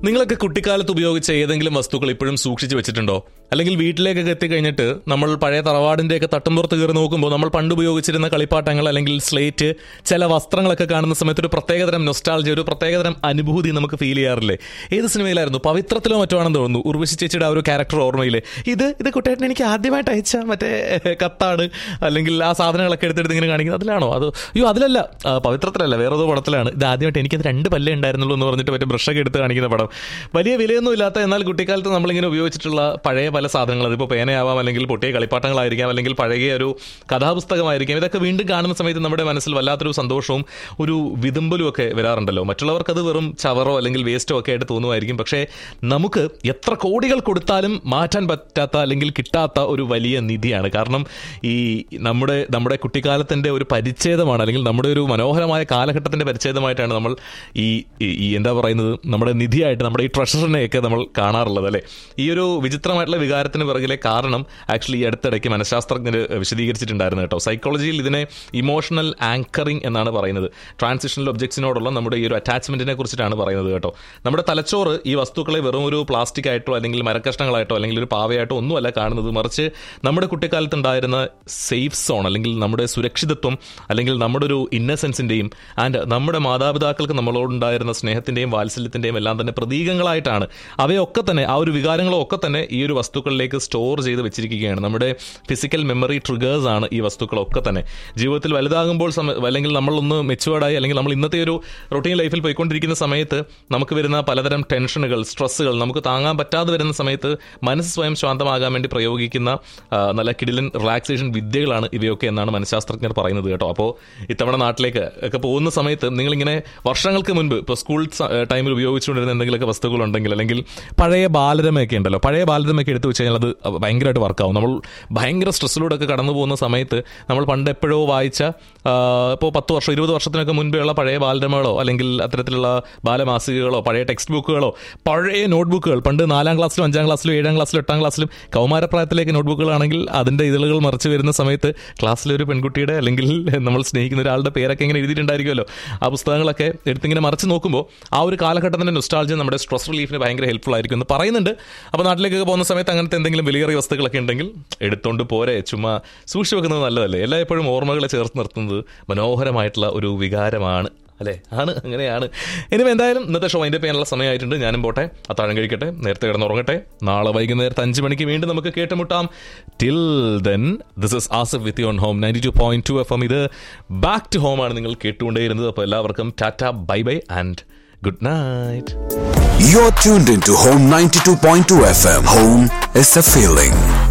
നിങ്ങളൊക്കെ കുട്ടിക്കാലത്ത് ഉപയോഗിച്ച ഏതെങ്കിലും വസ്തുക്കൾ ഇപ്പോഴും സൂക്ഷിച്ചു വെച്ചിട്ടുണ്ടോ അല്ലെങ്കിൽ വീട്ടിലേക്കൊക്കെ എത്തിക്കഴിഞ്ഞിട്ട് നമ്മൾ പഴയ തറവാടിൻ്റെയൊക്കെ തട്ടുംപുറത്ത് കയറി നോക്കുമ്പോൾ നമ്മൾ പണ്ട് ഉപയോഗിച്ചിരുന്ന കളിപ്പാട്ടങ്ങൾ അല്ലെങ്കിൽ സ്ലേറ്റ് ചില വസ്ത്രങ്ങളൊക്കെ കാണുന്ന സമയത്ത് ഒരു പ്രത്യേകതരം നൊസ്റ്റാൾജി ഒരു പ്രത്യേകതരം അനുഭൂതി നമുക്ക് ഫീൽ ചെയ്യാറില്ലേ ഏത് സിനിമയിലായിരുന്നു പവിത്രത്തിലോ മറ്റോ ആണെന്ന് തോന്നുന്നു ഉർവശി ചേച്ചിയുടെ ആ ഒരു ക്യാരക്ടർ ഓർമ്മയില്ലേ ഇത് ഇത് കുട്ടേട്ടൻ എനിക്ക് ആദ്യമായിട്ട് അയച്ച മറ്റേ കത്താണ് അല്ലെങ്കിൽ ആ സാധനങ്ങളൊക്കെ എടുത്തെടുത്ത് ഇങ്ങനെ കാണിക്കുന്നത് അതിലാണോ അത് അയ്യോ അതിലല്ല ആ, പവിത്രത്തിലല്ല വേറെ ഏതോ പടത്തിലാണ് ഇത് ആദ്യമായിട്ട് എനിക്കത് രണ്ട് പല്ലേ ഉണ്ടായിരുന്നുള്ളൂ എന്ന് പറഞ്ഞിട്ട് മറ്റേ ബ്രഷൊക്കെ എടുത്ത് കാണിക്കുന്ന പടം വലിയ വിലയൊന്നും ഇല്ലാത്ത എന്നാൽ കുട്ടിക്കാലത്ത് നമ്മളിങ്ങനെ ഉപയോഗിച്ചിട്ടുള്ള പഴയ പല സാധനങ്ങൾ അതിപ്പോൾ പേനയാവാം അല്ലെങ്കിൽ പൊട്ടിയ കളിപ്പാട്ടങ്ങളായിരിക്കാം അല്ലെങ്കിൽ പഴകിയ ഒരു കഥാപുസ്തകമായിരിക്കാം ഇതൊക്കെ വീണ്ടും കാണുന്ന സമയത്ത് നമ്മുടെ മനസ്സിൽ വല്ലാത്തൊരു സന്തോഷവും ഒരു വിതുമ്പലും ഒക്കെ വരാറുണ്ടല്ലോ മറ്റുള്ളവർക്ക് അത് വെറും ചവറോ അല്ലെങ്കിൽ വേസ്റ്റോ ഒക്കെ ആയിട്ട് തോന്നുമായിരിക്കും പക്ഷേ നമുക്ക് എത്ര കോടികൾ കൊടുത്താലും മാറ്റാൻ പറ്റാത്ത അല്ലെങ്കിൽ കിട്ടാത്ത ഒരു വലിയ നിധിയാണ് കാരണം ഈ നമ്മുടെ നമ്മുടെ കുട്ടിക്കാലത്തിൻ്റെ ഒരു പരിച്ഛേദമാണ് അല്ലെങ്കിൽ നമ്മുടെ ഒരു മനോഹരമായ കാലഘട്ടത്തിൻ്റെ പരിച്ഛേദമായിട്ടാണ് നമ്മൾ ഈ ഈ- ഈ എന്താ പറയുന്നത് നമ്മുടെ നിധിയായിട്ട് നമ്മുടെ ഈ ട്രഷറിനെയൊക്കെ നമ്മൾ കാണാറുള്ളത് അല്ലേ ഈ ഒരു വിചിത്രമായിട്ടുള്ള വികാരത്തിന് പിറകിലെ കാരണം ആക്ച്വലി ഈ അടുത്തിടയ്ക്ക് മനഃശാസ്ത്രജ്ഞർ വിശദീകരിച്ചിട്ടുണ്ടായിരുന്നു കേട്ടോ സൈക്കോളജിയിൽ ഇതിനെ ഇമോഷണൽ ആങ്കറിംഗ് എന്നാണ് പറയുന്നത് ട്രാൻസിഷണൽ ഒബ്ജക്ട്സിനോടുള്ള നമ്മുടെ ഈ ഒരു അറ്റാച്ച്മെന്റിനെ കുറിച്ചിട്ടാണ് പറയുന്നത് കേട്ടോ നമ്മുടെ തലച്ചോറ് ഈ വസ്തുക്കളെ വെറും ഒരു പ്ലാസ്റ്റിക് ആയിട്ടോ അല്ലെങ്കിൽ മരക്കഷ്ണങ്ങളായിട്ടോ അല്ലെങ്കിൽ ഒരു പാവയായിട്ടോ ഒന്നുമല്ല കാണുന്നത് മറിച്ച് നമ്മുടെ കുട്ടിക്കാലത്ത് ഉണ്ടായിരുന്ന സേഫ് സോൺ അല്ലെങ്കിൽ നമ്മുടെ സുരക്ഷിതത്വം അല്ലെങ്കിൽ നമ്മുടെ ഒരു ഇന്നസെൻസിന്റെയും ആൻഡ് നമ്മുടെ മാതാപിതാക്കൾക്ക് നമ്മളോടുണ്ടായിരുന്ന സ്നേഹത്തിന്റെയും വാത്സല്യത്തിന്റെയും എല്ലാം തന്നെ പ്രതീകങ്ങളായിട്ടാണ് അവയൊക്കെ തന്നെ ആ ഒരു വികാരങ്ങളോ ഒക്കെ തന്നെ ഈ ഒരു വസ്തുക്കളിലേക്ക് സ്റ്റോർ ചെയ്ത് വെച്ചിരിക്കുകയാണ് നമ്മുടെ ഫിസിക്കൽ മെമ്മറി ട്രിഗേഴ്സ് ആണ് ഈ വസ്തുക്കളൊക്കെ തന്നെ ജീവിതത്തിൽ വലുതാകുമ്പോൾ സമ- അല്ലെങ്കിൽ നമ്മളൊന്ന് മെച്ചുവേർഡായി അല്ലെങ്കിൽ നമ്മൾ ഇന്നത്തെ ഒരു റൊട്ടീൻ ലൈഫിൽ പോയിക്കൊണ്ടിരിക്കുന്ന സമയത്ത് നമുക്ക് വരുന്ന പലതരം ടെൻഷനുകൾ സ്ട്രെസ്സുകൾ നമുക്ക് താങ്ങാൻ പറ്റാതെ വരുന്ന സമയത്ത് മനസ്സ് സ്വയം ശാന്തമാകാൻ വേണ്ടി പ്രയോഗിക്കുന്ന ആ, നല്ല കിടിലൻ റിലാക്സേഷൻ വിദ്യകളാണ് ഇവയൊക്കെ എന്നാണ് മനഃശാസ്ത്രജ്ഞർ പറയുന്നത് കേട്ടോ അപ്പോൾ ഇത്തവണ നാട്ടിലേക്ക് ഒക്കെ പോകുന്ന സമയത്ത് നിങ്ങളിങ്ങനെ വർഷങ്ങൾക്ക് മുൻപ് ഇപ്പോൾ സ്കൂൾ സ- ടൈമിൽ ഉപയോഗിച്ചുകൊണ്ടിരുന്ന എന്തെങ്കിലുമൊക്കെ വസ്തുക്കളുണ്ടെങ്കിൽ അല്ലെങ്കിൽ പഴയ ബാലരമയൊക്കെ ഉണ്ടല്ലോ പഴയ ബാലരമയൊക്കെ എടുത്തു വെച്ച് കഴിഞ്ഞാൽ അത് ഭയങ്കരമായിട്ട് വർക്കാവും നമ്മൾ ഭയങ്കര സ്ട്രെസ്സിലൂടെ ഒക്കെ കടന്നു പോകുന്ന സമയത്ത് നമ്മൾ പണ്ട് എപ്പോഴോ വായിച്ച ഇപ്പോൾ പത്ത് വർഷം ഇരുപത് വർഷത്തിനൊക്കെ മുൻപെയുള്ള പഴയ ബാലരമകളോ അല്ലെങ്കിൽ അത്തരത്തിലുള്ള ബാലമാസികകളോ പഴയ ടെക്സ്റ്റ് ബുക്കുകളോ പഴയ നോട്ട്ബുക്കുകൾ പണ്ട് നാലാം ക്ലാസ്സിലും അഞ്ചാം ക്ലാസ്സിലും ഏഴാം ക്ലാസ്സിലും എട്ടാം ക്ലാസ്സിലും കൗമാരപ്രായത്തിലേക്ക് നോട്ട്ബുക്കുകളാണെങ്കിൽ അതിൻ്റെ ഇതളുകൾ മറിച്ച് വരുന്ന സമയത്ത് ക്ലാസ്സിലൊരു പെൺകുട്ടിയുടെ അല്ലെങ്കിൽ നമ്മൾ സ്നേഹിക്കുന്ന ഒരാളുടെ പേരൊക്കെ ഇങ്ങനെ എഴുതിയിട്ടുണ്ടായിരിക്കുമല്ലോ ആ പുസ്തകങ്ങളൊക്കെ എടുത്തിങ്ങനെ മറിച്ച് നോക്കുമ്പോൾ ആ ഒരു കാലഘട്ടത്തിൻ്റെ നൊസ്റ്റാൾജി നമ്മുടെ സ്ട്രെസ് റിലീഫിന് ഭയങ്കര ഹെൽപ്ഫുൾ ആയിരിക്കും എന്ന് പറയുന്നുണ്ട് അപ്പോൾ നാട്ടിലേക്കൊക്കെ പോകുന്ന സമയത്ത് അങ്ങനത്തെ എന്തെങ്കിലും വിലയേറിയ വസ്തുക്കളൊക്കെ ഉണ്ടെങ്കിൽ എടുത്തോണ്ട് പോരെ ചുമ്മാ സൂക്ഷിച്ചു വെക്കുന്നത് നല്ലതല്ലേ എല്ലായ്പ്പോഴും ഓർമ്മകളെ ചേർത്ത് നിർത്തുന്നത് മനോഹരമായിട്ടുള്ള ഒരു വികാരമാണ് അല്ലേ ആണ് അങ്ങനെയാണ് ഇനി എന്തായാലും ഇന്നത്തെ ഷോ അതിൻ്റെ ചെയ്യാനുള്ള സമയമായിട്ടുണ്ട് ഞാനും പോട്ടെ അത്താഴം കഴിക്കട്ടെ നേരത്തെ കിടന്നുറങ്ങട്ടെ നാളെ വൈകുന്നേരത്തെ അഞ്ച് മണിക്ക് വീണ്ടും നമുക്ക് കേട്ടുമുട്ടാം till then this is Asaf with on home ninety two point two F M ഇത് ബാക്ക് ടു ഹോം ആണ് നിങ്ങൾ കേട്ടുകൊണ്ടേയിരുന്നത് അപ്പോൾ എല്ലാവർക്കും ടാറ്റ bye bye and good night You're tuned into Home 92.2 FM. Home is a feeling.